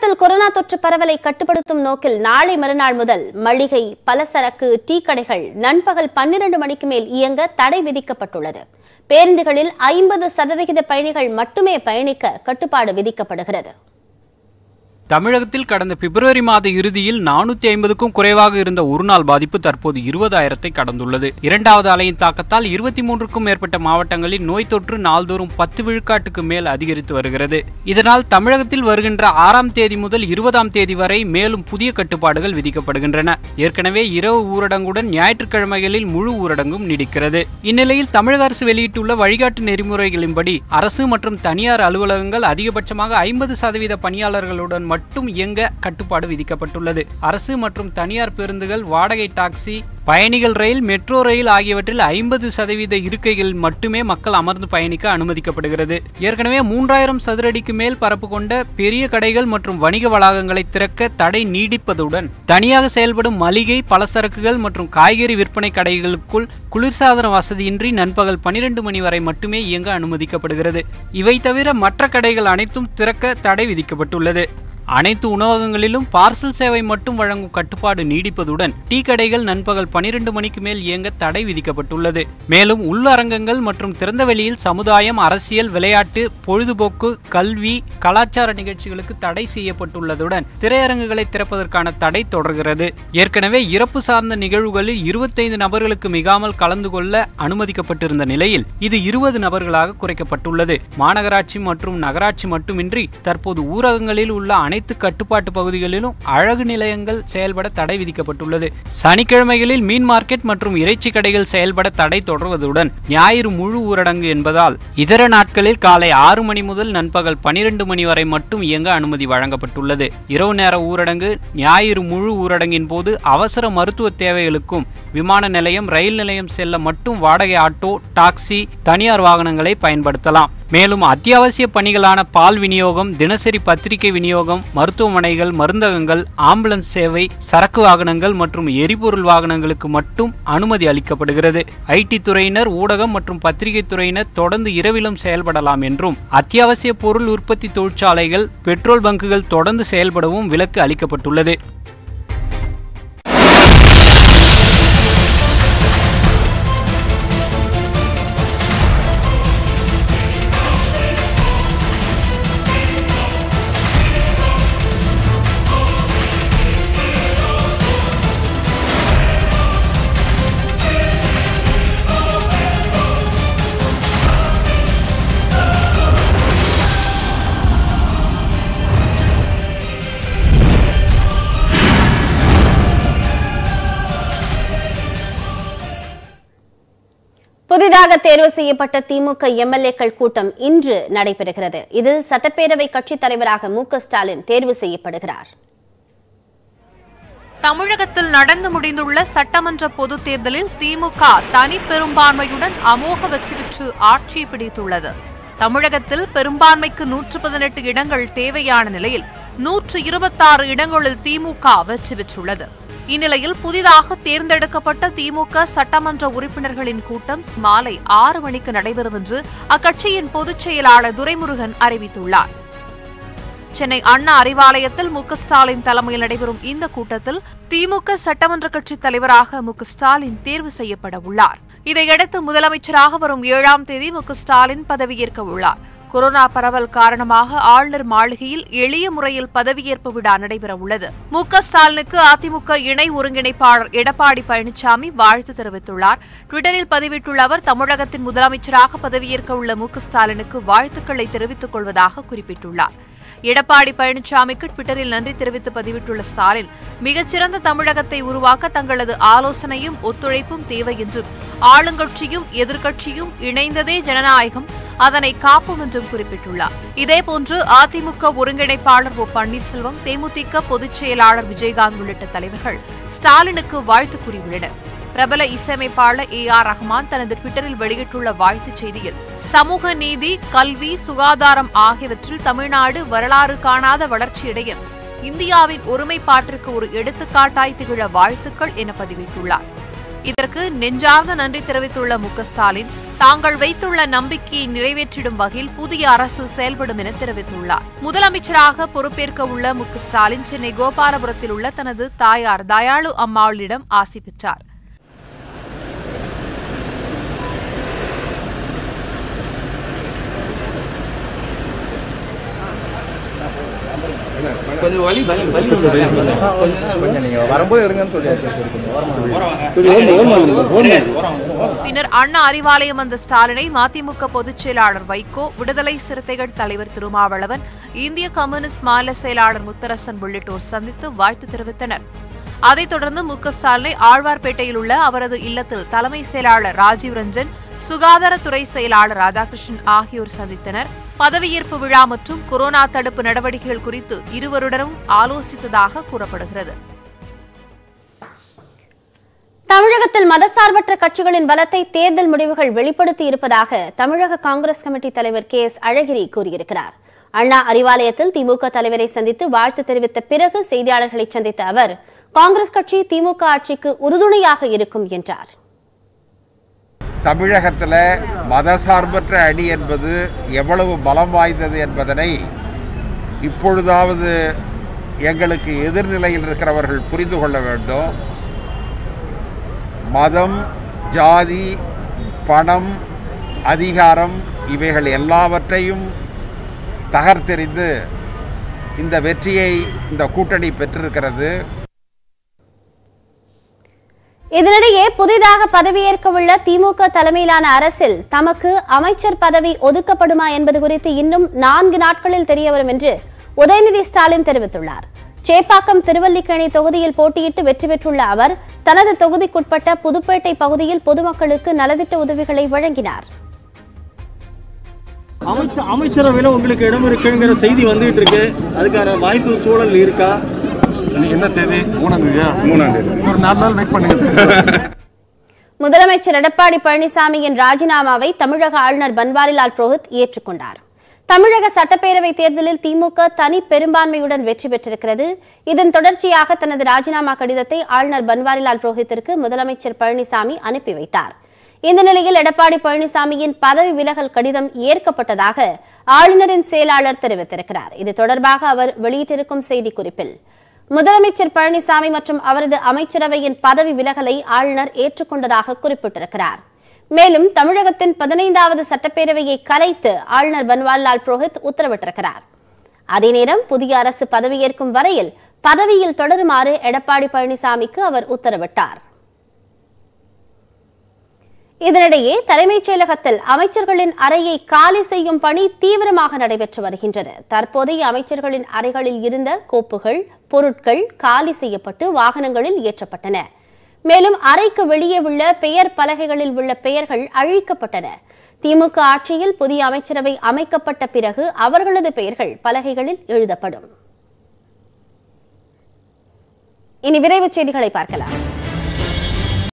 தமிழகத்தில் கொரோனா தொற்று பரவலை கட்டுப்படுத்தும் நோக்கில் நாளை மறுநாள் முதல் மளிகை பலசரக்கு டீ கடைகள் நண்பகல் பன்னிரண்டு மணிக்கு மேல் இயங்க தடை விதிக்கப்பட்டுள்ளது பேருந்துகளில் ஐம்பது சதவிகித பயணிகள் மட்டுமே பயணிக்க கட்டுப்பாடு விதிக்கப்படுகிறது தமிழகத்தில் கடந்த பிப்ரவரி மாத இறுதியில் நானூத்தி ஐம்பதுக்கும் குறைவாக இருந்த ஒருநாள் பாதிப்பு தற்போது இருபதாயிரத்தை கடந்துள்ளது இரண்டாவது அலையின் தாக்கத்தால் இருபத்தி மூன்றுக்கும் மேற்பட்ட மாவட்டங்களில் நோய் தொற்று நாள்தோறும் பத்து விழுக்காட்டுக்கு மேல் அதிகரித்து வருகிறது இதனால் தமிழகத்தில் வருகின்ற ஆறாம் தேதி முதல் இருபதாம் தேதி வரை மேலும் புதிய கட்டுப்பாடுகள் விதிக்கப்படுகின்றன ஏற்கனவே இரவு ஊரடங்குடன் ஞாயிற்றுக்கிழமைகளில் முழு ஊரடங்கும் நீடிக்கிறது இந்நிலையில் தமிழக அரசு வெளியிட்டுள்ள வழிகாட்டு நெறிமுறைகளின்படி அரசு மற்றும் தனியார் அலுவலகங்கள் அதிகபட்சமாக ஐம்பது சதவீத பணியாளர்களுடன் மட்டும் இயங்க கட்டுப்பாடு விதிக்கப்பட்டுள்ளது அரசு மற்றும் தனியார் பேருந்துகள் வாடகை டாக்ஸி பயணிகள் ரயில் மெட்ரோ ரயில் ஆகியவற்றில் ஐம்பது சதவீத இருக்கைகள் மட்டுமே மக்கள் அமர்ந்து பயணிக்க அனுமதிக்கப்படுகிறது ஏற்கனவே மூன்றாயிரம் சதுரடிக்கு மேல் பரப்பு கொண்ட பெரிய கடைகள் மற்றும் வணிக வளாகங்களை திறக்க தடை நீடிப்பதுடன் தனியாக செயல்படும் மளிகை பலசரக்குகள் மற்றும் காய்கறி விற்பனை கடைகளுக்குள் குளிர்சாதன வசதியின்றி நண்பகல் பனிரெண்டு மணி வரை மட்டுமே இயங்க அனுமதிக்கப்படுகிறது இவை தவிர மற்ற கடைகள் அனைத்தும் திறக்க தடை விதிக்கப்பட்டுள்ளது அனைத்து உணவகங்களிலும் பார்சல் சேவை மட்டும் வழங்கும் கட்டுப்பாடு நீடிப்பதுடன் டீ கடைகள் நண்பகல் பனிரெண்டு மணிக்கு மேல் இயங்க தடை விதிக்கப்பட்டுள்ளது மேலும் உள்ளரங்கங்கள் மற்றும் திறந்த வெளியில் சமுதாயம் அரசியல் விளையாட்டு பொழுதுபோக்கு கல்வி கலாச்சார நிகழ்ச்சிகளுக்கு தடை செய்யப்பட்டுள்ளதுடன் திரையரங்குகளை திறப்பதற்கான தடை தொடர்கிறது ஏற்கனவே இறப்பு சார்ந்த நிகழ்வுகளில் இருபத்தைந்து நபர்களுக்கு மிகாமல் கலந்து கொள்ள அனுமதிக்கப்பட்டிருந்த நிலையில் இது இருபது நபர்களாக குறைக்கப்பட்டுள்ளது மாநகராட்சி மற்றும் நகராட்சி மட்டுமின்றி தற்போது ஊரகங்களில் உள்ள அனைத்து கட்டுப்பாட்டு பகுதிகளிலும் அழகு நிலையங்கள் செயல்பட தடை விதிக்கப்பட்டுள்ளது சனிக்கிழமைகளில் மீன் மார்க்கெட் மற்றும் இறைச்சி கடைகள் செயல்பட தடை தொடர்வதுடன் ஞாயிறு முழு ஊரடங்கு என்பதால் இதர நாட்களில் காலை ஆறு மணி முதல் நண்பகல் பனிரெண்டு மணி வரை மட்டும் இயங்க அனுமதி வழங்கப்பட்டுள்ளது இரவு நேர ஊரடங்கு ஞாயிறு முழு ஊரடங்கின் போது அவசர மருத்துவ தேவைகளுக்கும் விமான நிலையம் ரயில் நிலையம் செல்ல மட்டும் வாடகை ஆட்டோ டாக்ஸி தனியார் வாகனங்களை பயன்படுத்தலாம் மேலும் அத்தியாவசிய பணிகளான பால் விநியோகம் தினசரி பத்திரிகை விநியோகம் மருத்துவமனைகள் மருந்தகங்கள் ஆம்புலன்ஸ் சேவை சரக்கு வாகனங்கள் மற்றும் எரிபொருள் வாகனங்களுக்கு மட்டும் அனுமதி அளிக்கப்படுகிறது ஐடி துறையினர் ஊடகம் மற்றும் பத்திரிகை துறையினர் தொடர்ந்து இரவிலும் செயல்படலாம் என்றும் அத்தியாவசிய பொருள் உற்பத்தி தொழிற்சாலைகள் பெட்ரோல் பங்குகள் தொடர்ந்து செயல்படவும் விலக்கு அளிக்கப்பட்டுள்ளது புதிதாக தேர்வு செய்யப்பட்ட திமுக எம்எல்ஏக்கள் கூட்டம் இன்று நடைபெறுகிறது இதில் சட்டப்பேரவை கட்சித் தலைவராக மு க ஸ்டாலின் தேர்வு செய்யப்படுகிறார் தமிழகத்தில் நடந்து முடிந்துள்ள சட்டமன்ற பொதுத் தேர்தலில் திமுக தனி பெரும்பான்மையுடன் அமோக வெற்றி பெற்று ஆட்சி பிடித்துள்ளது தமிழகத்தில் பெரும்பான்மைக்கு நூற்று பதினெட்டு இடங்கள் தேவையான நிலையில் நூற்று இருபத்தாறு இடங்களில் திமுக வெற்றி பெற்றுள்ளது இந்நிலையில் புதிதாக தேர்ந்தெடுக்கப்பட்ட திமுக சட்டமன்ற உறுப்பினர்களின் கூட்டம் மாலை ஆறு மணிக்கு நடைபெறும் என்று அக்கட்சியின் பொதுச் செயலாளர் துரைமுருகன் அறிவித்துள்ளார் சென்னை அண்ணா அறிவாலயத்தில் மு க ஸ்டாலின் தலைமையில் நடைபெறும் இந்த கூட்டத்தில் திமுக சட்டமன்ற கட்சித் தலைவராக மு க ஸ்டாலின் தேர்வு செய்யப்பட உள்ளார் இதையடுத்து முதலமைச்சராக வரும் ஏழாம் தேதி மு க ஸ்டாலின் பதவியேற்க உள்ளார் கொரோனா பரவல் காரணமாக ஆளுநர் மாளிகையில் எளிய முறையில் பதவியேற்பு விழா நடைபெற உள்ளது மு க ஸ்டாலினுக்கு அதிமுக இணை ஒருங்கிணைப்பாளர் எடப்பாடி பழனிசாமி வாழ்த்து தெரிவித்துள்ளார் டுவிட்டரில் பதிவிட்டுள்ள அவர் தமிழகத்தின் முதலமைச்சராக பதவியேற்க உள்ள மு க ஸ்டாலினுக்கு வாழ்த்துக்களை தெரிவித்துக் கொள்வதாக குறிப்பிட்டுள்ளார் எடப்பாடி பழனிசாமிக்கு ட்விட்டரில் நன்றி தெரிவித்து பதிவிட்டுள்ள ஸ்டாலின் மிகச்சிறந்த தமிழகத்தை உருவாக்க தங்களது ஆலோசனையும் ஒத்துழைப்பும் தேவை என்றும் ஆளுங்கட்சியும் எதிர்க்கட்சியும் இணைந்ததே ஜனநாயகம் அதனை காப்போம் என்றும் குறிப்பிட்டுள்ளார் இதேபோன்று அதிமுக ஒருங்கிணைப்பாளர் ஓ பன்னீர்செல்வம் தேமுதிக பொதுச் செயலாளர் விஜயகாந்த் உள்ளிட்ட தலைவர்கள் ஸ்டாலினுக்கு வாழ்த்து கூறியுள்ளனர் பிரபல இசையமைப்பாளர் ஏ ஆர் ரஹ்மான் தனது ட்விட்டரில் வெளியிட்டுள்ள வாழ்த்துச் செய்தியில் சமூக நீதி கல்வி சுகாதாரம் ஆகியவற்றில் தமிழ்நாடு வரலாறு காணாத வளர்ச்சியடைய இந்தியாவின் ஒருமைப்பாட்டிற்கு ஒரு எடுத்துக்காட்டாய் திகழ வாழ்த்துக்கள் என பதிவிட்டுள்ளார் இதற்கு நெஞ்சார்ந்த நன்றி தெரிவித்துள்ள மு க ஸ்டாலின் தாங்கள் வைத்துள்ள நம்பிக்கையை நிறைவேற்றிடும் வகையில் புதிய அரசு செயல்படும் என தெரிவித்துள்ளார் முதலமைச்சராக பொறுப்பேற்க உள்ள மு க ஸ்டாலின் சென்னை கோபாலபுரத்தில் உள்ள தனது தாயார் தயாளு அம்மாளிடம் ஆசி பெற்றார் கொஞ்சம் வலி வலி வலி கொஞ்சம் நீங்க வரும்போது எடுங்கன்னு சொல்லி பின்னர் அண்ணா அறிவாலயம் வந்த ஸ்டாலினை மதிமுக பொதுச் செயலாளர் வைகோ விடுதலை சிறுத்தைகள் தலைவர் திருமாவளவன் இந்திய கம்யூனிஸ்ட் மாநில செயலாளர் முத்தரசன் உள்ளிட்டோர் சந்தித்து வாழ்த்து தெரிவித்தனர் அதைத் தொடர்ந்து மு க ஸ்டாலினை ஆழ்வார்பேட்டையில் உள்ள அவரது இல்லத்தில் தலைமை செயலாளர் ராஜீவ் ரஞ்சன் சுகாதாரத்துறை செயலாளர் ராதாகிருஷ்ணன் ஆகியோர் சந்தித்தனர் பதவியேற்பு விழா மற்றும் கொரோனா தடுப்பு நடவடிக்கைகள் குறித்து இருவருடனும் ஆலோசித்ததாக கூறப்படுகிறது தமிழகத்தில் மதசார்பற்ற கட்சிகளின் பலத்தை தேர்தல் முடிவுகள் வெளிப்படுத்தி இருப்பதாக தமிழக காங்கிரஸ் கமிட்டி தலைவர் கே எஸ் அழகிரி கூறியிருக்கிறார் அண்ணா அறிவாலயத்தில் திமுக தலைவரை சந்தித்து வாழ்த்து தெரிவித்த பிறகு செய்தியாளர்களை சந்தித்த அவர் காங்கிரஸ் கட்சி திமுக ஆட்சிக்கு உறுதுணையாக இருக்கும் என்றார் தமிழகத்தில் மதசார்பற்ற அணி என்பது எவ்வளவு பலம் வாய்ந்தது என்பதனை இப்பொழுதாவது எங்களுக்கு எதிர்நிலையில் இருக்கிறவர்கள் புரிந்து கொள்ள வேண்டும் மதம் ஜாதி பணம் அதிகாரம் இவைகள் எல்லாவற்றையும் தகர்த்தெறிந்து இந்த வெற்றியை இந்த கூட்டணி பெற்றிருக்கிறது இதனிடையே புதிதாக பதவியேற்க உள்ள திமுக தலைமையிலான அரசில் தமக்கு அமைச்சர் பதவி ஒதுக்கப்படுமா என்பது குறித்து இன்னும் நான்கு நாட்களில் தெரியவரும் என்று உதயநிதி ஸ்டாலின் தெரிவித்துள்ளார் சேப்பாக்கம் திருவல்லிக்கேணி தொகுதியில் போட்டியிட்டு வெற்றி பெற்றுள்ள அவர் தனது தொகுதிக்குட்பட்ட புதுப்பேட்டை பகுதியில் பொதுமக்களுக்கு நலத்திட்ட உதவிகளை வழங்கினார் அமைச்ச அமைச்சரவையில் உங்களுக்கு இடம் இருக்குங்கிற செய்தி வந்துகிட்டு இருக்கு அதுக்கான வாய்ப்பு சூழல் இருக்கா இன்னைக்கு என்ன தேதி மூணாம் தேதியா மூணாம் தேதி ஒரு நாலு நாள் வெயிட் பண்ணுங்க முதலமைச்சர் எடப்பாடி பழனிசாமியின் ராஜினாமாவை தமிழக ஆளுநர் பன்வாரிலால் புரோஹித் ஏற்றுக்கொண்டார் தமிழக சட்டப்பேரவை தேர்தலில் திமுக தனி பெரும்பான்மையுடன் வெற்றி பெற்றிருக்கிறது இதன் தொடர்ச்சியாக தனது ராஜினாமா கடிதத்தை ஆளுநர் பன்வாரிலால் புரோஹித்திற்கு முதலமைச்சர் பழனிசாமி அனுப்பி வைத்தார் இந்த நிலையில் எடப்பாடி பழனிசாமியின் பதவி விலகல் கடிதம் ஏற்கப்பட்டதாக ஆளுநரின் செயலாளர் தெரிவித்திருக்கிறார் இது தொடர்பாக அவர் வெளியிட்டிருக்கும் செய்திக்குறிப்பில் முதலமைச்சர் பழனிசாமி மற்றும் அவரது அமைச்சரவையின் பதவி விலகலை ஆளுநர் ஏற்றுக்கொண்டதாக குறிப்பிட்டிருக்கிறார் மேலும் தமிழகத்தின் பதினைந்தாவது சட்டப்பேரவையை கலைத்து ஆளுநர் பன்வாரிலால் புரோஹித் உத்தரவிட்டிருக்கிறார் அதே நேரம் புதிய அரசு பதவியேற்கும் வரையில் பதவியில் தொடருமாறு எடப்பாடி பழனிசாமிக்கு அவர் உத்தரவிட்டார் இதனிடையே தலைமைச் செயலகத்தில் அமைச்சர்களின் அறையை காலி செய்யும் பணி தீவிரமாக நடைபெற்று வருகின்றது தற்போதைய அமைச்சர்களின் அறைகளில் இருந்த கோப்புகள் பொருட்கள் காலி செய்யப்பட்டு வாகனங்களில் ஏற்றப்பட்டன மேலும் அறைக்கு வெளியே உள்ள பெயர் பலகைகளில் உள்ள பெயர்கள் அழிக்கப்பட்டன திமுக ஆட்சியில் புதிய அமைச்சரவை அமைக்கப்பட்ட பிறகு அவர்களது பெயர்கள் பலகைகளில் எழுதப்படும் இனி விரைவுச் செய்திகளை பார்க்கலாம்